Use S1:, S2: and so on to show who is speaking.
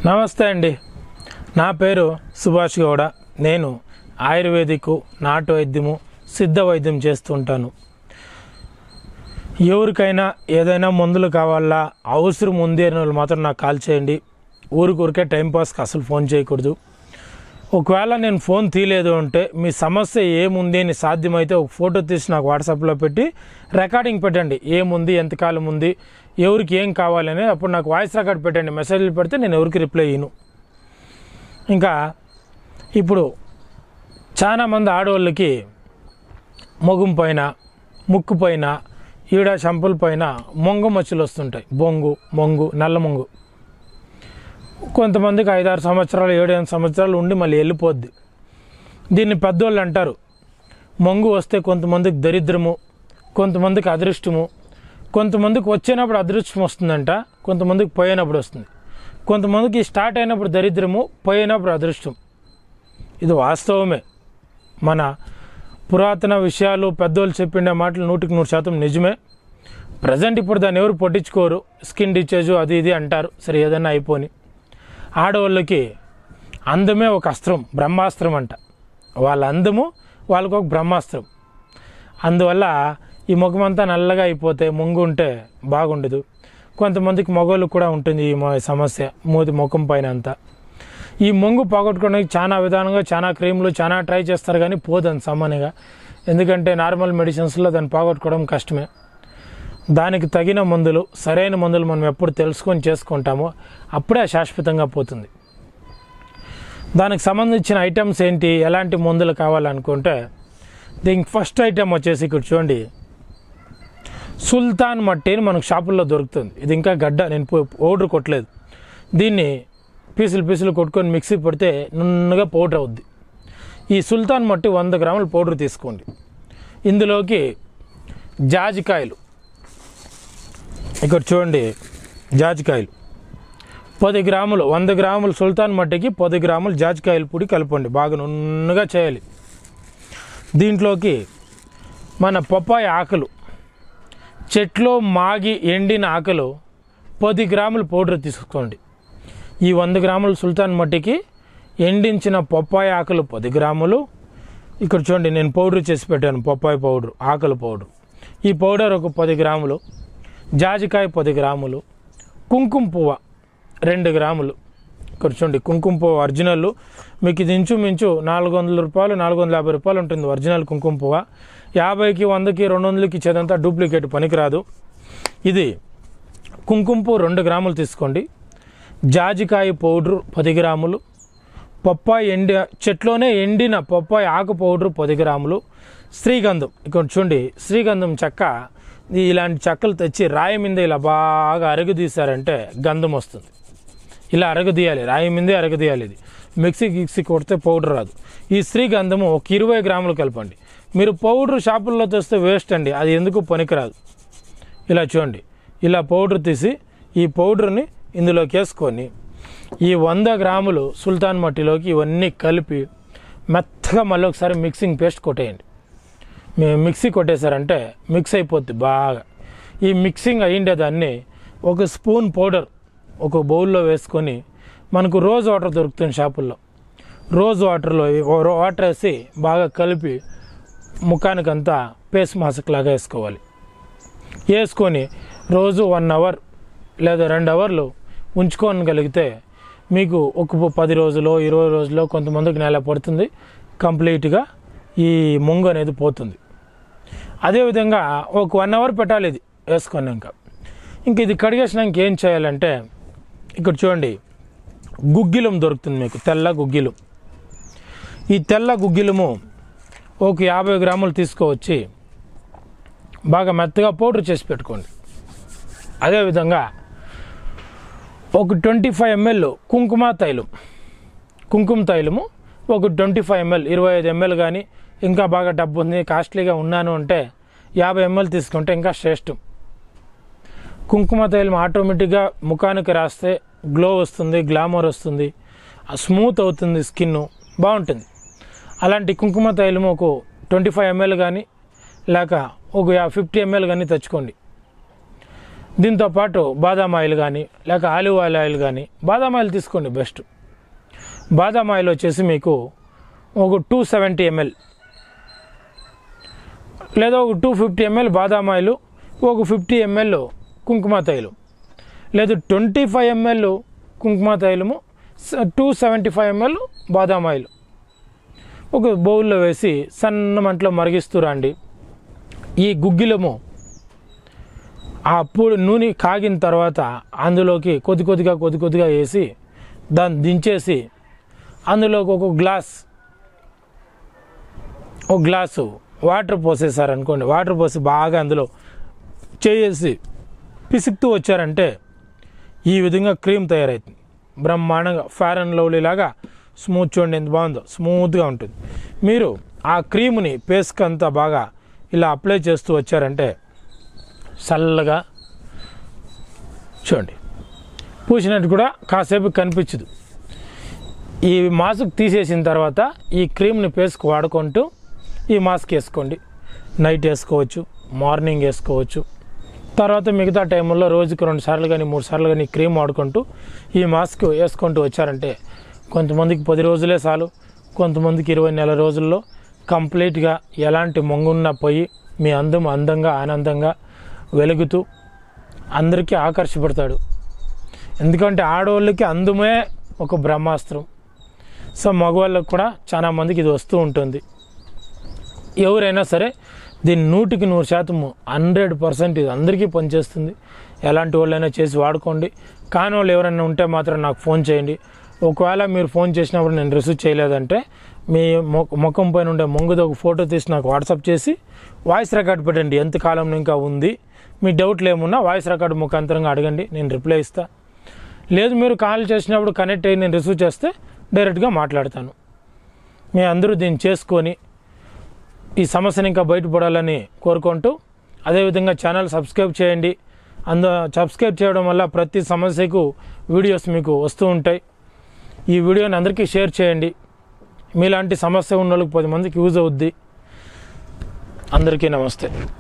S1: నమస్తే అండి నా పేరు సుభాష్ గౌడ నేను ఆయుర్వేదిక్ నాటు వైద్యము సిద్ధ వైద్యం చేస్తుంటాను ఎవరికైనా ఏదైనా మందులు కావాలా అవసరం ఉంది అనే వాళ్ళు మాత్రం నాకు కాల్ చేయండి ఊరికూరికే టైంపాస్కి అసలు ఫోన్ చేయకూడదు ఒకవేళ నేను ఫోన్ తీయలేదు అంటే మీ సమస్య ఏముంది అని సాధ్యమైతే ఒక ఫోటో తీసి నాకు వాట్సాప్లో పెట్టి రికార్డింగ్ పెట్టండి ఏముంది ఎంతకాలం ఉంది ఎవరికి ఏం కావాలని అప్పుడు నాకు వాయిస్ రికార్డ్ పెట్టండి మెసేజ్లు పెడితే నేను ఎవరికి రిప్లై ఇయ్యను ఇంకా ఇప్పుడు చాలామంది ఆడవాళ్ళకి మొగం పైన ముక్కు పైన ఈడ చంపల పైన మొంగు మచ్చలు వస్తుంటాయి బొంగు మొంగు నల్ల మొంగు కొంతమందికి ఐదారు సంవత్సరాలు ఏడు ఎనిమిది సంవత్సరాలు ఉండి మళ్ళీ వెళ్ళిపోద్ది దీన్ని పెద్దోళ్ళు అంటారు మొంగు వస్తే కొంతమందికి దరిద్రము కొంతమందికి అదృష్టము కొంతమందికి వచ్చినప్పుడు అదృష్టం వస్తుందంట కొంతమందికి పోయినప్పుడు వస్తుంది కొంతమందికి స్టార్ట్ అయినప్పుడు దరిద్రము పోయినప్పుడు అదృష్టం ఇది వాస్తవమే మన పురాతన విషయాలు పెద్దోళ్ళు చెప్పిండే మాటలు నూటికి నూరు శాతం నిజమే ప్రజెంట్ ఇప్పుడు దాన్ని ఎవరు పట్టించుకోరు స్కిన్ డిచేజు అది ఇది అంటారు సరే ఏదైనా అయిపోని ఆడవాళ్ళకి అందమే ఒక అస్త్రం బ్రహ్మాస్త్రం అంట వాళ్ళ అందము వాళ్ళకు ఒక బ్రహ్మాస్త్రం అందువల్ల ఈ ముఖమంతా నల్లగా అయిపోతే ముంగు ఉంటే బాగుండదు కొంతమందికి మగవాళ్ళకు కూడా ఉంటుంది ఈ మొ- సమస్య మూతి ముఖం పైన అంతా ఈ మొంగు పోగొట్టుకోవడానికి చాలా విధానంగా చాలా క్రీములు చాలా ట్రై చేస్తారు కానీ పోదని సామాన్యంగా ఎందుకంటే నార్మల్ మెడిసిన్స్లో దాన్ని పోగొట్టుకోవడం కష్టమే దానికి తగిన మందులు సరైన మందులు మనం ఎప్పుడు తెలుసుకొని చేసుకుంటామో అప్పుడే శాశ్వతంగా పోతుంది దానికి సంబంధించిన ఐటమ్స్ ఏంటి ఎలాంటి మందులు కావాలనుకుంటే దీనికి ఫస్ట్ ఐటమ్ వచ్చేసి ఇక్కడ చూడండి సుల్తాన్ మట్టి అని మనకు షాపుల్లో దొరుకుతుంది ఇది ఇంకా గడ్డ నేను పౌడర్ కొట్టలేదు దీన్ని పీసులు పీసులు కొట్టుకొని మిక్సీ పెడితే నున్నగా పౌడర్ అవుద్ది ఈ సుల్తాన్ మట్టి వంద గ్రాముల పౌడర్ తీసుకోండి ఇందులోకి జాజికాయలు ఇక్కడ చూడండి జాజికాయలు పది గ్రాములు వంద గ్రాములు సుల్తాన్ మట్టికి పది గ్రాములు జాజికాయల పొడి కలపండి బాగా నున్నగా చేయాలి దీంట్లోకి మన పప్పాయ ఆకులు చెట్లో మాగి ఎండిన ఆకులు పది గ్రాముల పౌడర్ తీసుకోండి ఈ వంద గ్రాముల సుల్తాన్ మట్టికి ఎండించిన పప్పాయ ఆకులు పది గ్రాములు ఇక్కడ చూడండి నేను పౌడర్ చేసి పెట్టాను పప్పాయ పౌడర్ ఆకుల పౌడర్ ఈ పౌడర్ ఒక పది గ్రాములు జాజికాయ పది గ్రాములు కుంకుమ పువ్వ రెండు గ్రాములు ఇక్కడ చూడండి కుంకుమ పువ్వు ఒరిజినల్ మీకు ఇది ఇంచుమించు నాలుగు వందల రూపాయలు నాలుగు వందల యాభై రూపాయలు ఉంటుంది ఒరిజినల్ కుంకుమ పువ్వ యాభైకి వందకి రెండు వందలకి ఇచ్చేదంతా డూప్లికేట్ పనికిరాదు ఇది కుంకుమ పువ్వు రెండు గ్రాములు తీసుకోండి జాజికాయ పౌడర్ పది గ్రాములు పప్పాయి ఎండి చెట్లోనే ఎండిన పప్పాయి ఆకు పౌడర్ పది గ్రాములు శ్రీగంధం ఇక్కడ చూడండి శ్రీగంధం చెక్క ఈ- ఇలాంటి చెక్కలు తెచ్చి రాయి మీద ఇలా బాగా అరగదీశారంటే గంధం వస్తుంది ఇలా అరగదీయాలి రాయి మీదే అరగదీయాలి ఇది మిక్సీ గిక్సీ కొడితే పౌడర్ రాదు ఈ శ్రీగంధము ఒక ఇరవై గ్రాములు కలపండి మీరు పౌడర్ షాపుల్లో తెస్తే వేస్ట్ అండి అది ఎందుకు పనికిరాదు ఇలా చూడండి ఇలా పౌడర్ తీసి ఈ పౌడర్ని ఇందులోకి వేసుకొని ఈ వంద గ్రాములు సుల్తాన్ మట్టిలోకి ఇవన్నీ కలిపి మెత్తగా మళ్ళీ ఒకసారి మిక్సింగ్ పేస్ట్ కొట్టేయండి మీ- మిక్సీ కొట్టేశారంటే మిక్స్ అయిపోద్ది బాగా ఈ మిక్సింగ్ అయ్యిండే దాన్ని ఒక స్పూన్ పౌడర్ ఒక బౌల్లో వేసుకొని మనకు రోజ్ వాటర్ దొరుకుతుంది షాపుల్లో రోజ్ వాటర్లో ఈ ఓ రో- వాటర్ వేసి బాగా కలిపి ముఖానికంతా ఫేస్ మాస్క్ లాగా వేసుకోవాలి వేసుకొని రోజు వన్ అవర్ లేదా రెండు అవర్లు ఉంచుకోగలిగితే మీకు ఒక పది రోజులు ఇరవై రోజులు కొంతమందికి నెల పడుతుంది కంప్లీట్గా ఈ ముంగు అనేది పోతుంది అదేవిధంగా ఒక వన్ అవర్ పెట్టాలి ఇది వేసుకున్నాక ఇంక ఇది కడిగేసినాక ఏం చేయాలంటే ఇక్కడ చూడండి గుగ్గిలం దొరుకుతుంది మీకు తెల్ల గుగ్గిలం ఈ తెల్ల గుగ్గిలము ఒక యాభై గ్రాములు తీసుకువచ్చి బాగా మెత్తగా పౌడర్ చేసి పెట్టుకోండి అదేవిధంగా ఒక ట్వంటీ ఫైవ్ ఎంఎల్ కుంకుమ తైలం కుంకుమ తైలము ఒక ట్వంటీ ఫైవ్ ఎంఎల్ ఇరవై ఐదు ఎంఎల్ కానీ ఇంకా బాగా డబ్బు ఉంది కాస్ట్లీగా ఉన్నాను అంటే యాభై ఎంఎల్ తీసుకుంటే ఇంకా శ్రేష్టం కుంకుమ తైలం ఆటోమేటిక్గా ముఖానికి రాస్తే గ్లో వస్తుంది గ్లామర్ వస్తుంది స్మూత్ అవుతుంది స్కిన్ బాగుంటుంది అలాంటి కుంకుమ తైలం ఒక ట్వంటీ ఫైవ్ ఎంఎల్ కానీ లేక ఒక ఫిఫ్టీ ఎంఎల్ కానీ తెచ్చుకోండి దీంతో పాటు బాదాం ఆయిల్ కానీ లేక ఆలివ్ ఆయిల్ ఆయిల్ కానీ బాదాం ఆయిల్ తీసుకోండి బెస్ట్ బాదాం ఆయిల్ వచ్చేసి మీకు ఒక టూ సెవెంటీ ఎంఎల్ లేదా ఒక two fifty ML badam oil ఒక ఫిఫ్టీ ఎంఎల్ కుంకుమ తైలం లేదు ట్వంటీ ఫైవ్ ఎంఎల్ కుంకుమ తైలము two seventy five ML badam oil ఒక బౌల్లో వేసి సన్న మంటలో మరిగిస్తూ రండి ఈ గుగ్గిలము ఆ పొడి నూనె కాగిన తర్వాత అందులోకి కొద్ది కొద్దిగా కొద్ది కొద్దిగా వేసి దాన్ని దించేసి అందులోకి ఒక గ్లాస్ ఒక గ్లాసు వాటర్ పోసేసారనుకోండి వాటర్ పోసి బాగా అందులో చేసి పిసుకుతూ వచ్చారంటే ఈ విధంగా క్రీమ్ తయారవుతుంది బ్రహ్మాండంగా ఫేర్ అండ్ లవ్లీ లాగా స్మూత్ చూడండి ఎంత బాగుందో స్మూత్గా ఉంటుంది మీరు ఆ క్రీమ్ని పేస్క్ అంతా బాగా ఇలా అప్లై చేస్తూ వచ్చారంటే చల్లగా చూడండి పూసినట్టు కూడా కాసేపు కనిపించదు ఈ మాస్క్ తీసేసిన తర్వాత ఈ క్రీమ్ని పేస్క్ వాడుకుంటూ ఈ మాస్క్ వేసుకోండి నైట్ వేసుకోవచ్చు మార్నింగ్ వేసుకోవచ్చు తర్వాత మిగతా టైంలో రోజుకి రెండు సార్లు కానీ మూడు సార్లు కానీ క్రీమ్ వాడుకుంటూ ఈ మాస్క్ వేసుకుంటూ వచ్చారంటే కొంతమందికి పది రోజులే చాలు కొంతమందికి ఇరవై నెల రోజుల్లో కంప్లీట్గా ఎలాంటి మొంగున్న పోయి మీ అందం అందంగా ఆనందంగా వెలుగుతూ అందరికీ ఆకర్షపడతాడు ఎందుకంటే ఆడవాళ్ళకి అందమే ఒక బ్రహ్మాస్త్రం సో మగవాళ్ళకి కూడా చాలా మందికి ఇది వస్తూ ఉంటుంది ఎవరైనా సరే దీన్ని నూటికి నూరు శాతం హండ్రెడ్ పర్సెంట్ ఇది అందరికీ పనిచేస్తుంది ఎలాంటి వాళ్ళైనా చేసి వాడుకోండి కాని వాళ్ళు ఎవరైనా ఉంటే మాత్రం నాకు ఫోన్ చేయండి ఒకవేళ మీరు ఫోన్ చేసినప్పుడు నేను రిసీవ్ చేయలేదంటే మీ మొ- ముఖం పైన ఉండే మొంగుది ఒక ఫోటో తీసి నాకు వాట్సాప్ చేసి వాయిస్ రికార్డ్ పెట్టండి ఎంత కాలం ఇంకా ఉంది మీ డౌట్లు ఏమున్నా వాయిస్ రికార్డు ముఖాంతరంగా అడగండి నేను రిప్లై ఇస్తా లేదు మీరు కాల్ చేసినప్పుడు కనెక్ట్ అయ్యి నేను రిసీవ్ చేస్తే డైరెక్ట్గా మాట్లాడతాను మీ అందరూ దీన్ని చేసుకొని ఈ సమస్యను ఇంకా బయటపడాలని కోరుకుంటూ అదేవిధంగా ఛానల్ సబ్స్క్రైబ్ చేయండి అందు సబ్స్క్రైబ్ చేయడం వల్ల ప్రతి సమస్యకు వీడియోస్ మీకు వస్తూ ఉంటాయి ఈ వీడియోని అందరికీ షేర్ చేయండి మీలాంటి సమస్య ఉన్న వాళ్ళకి పది మందికి యూజ్ అవుద్ది అందరికీ నమస్తే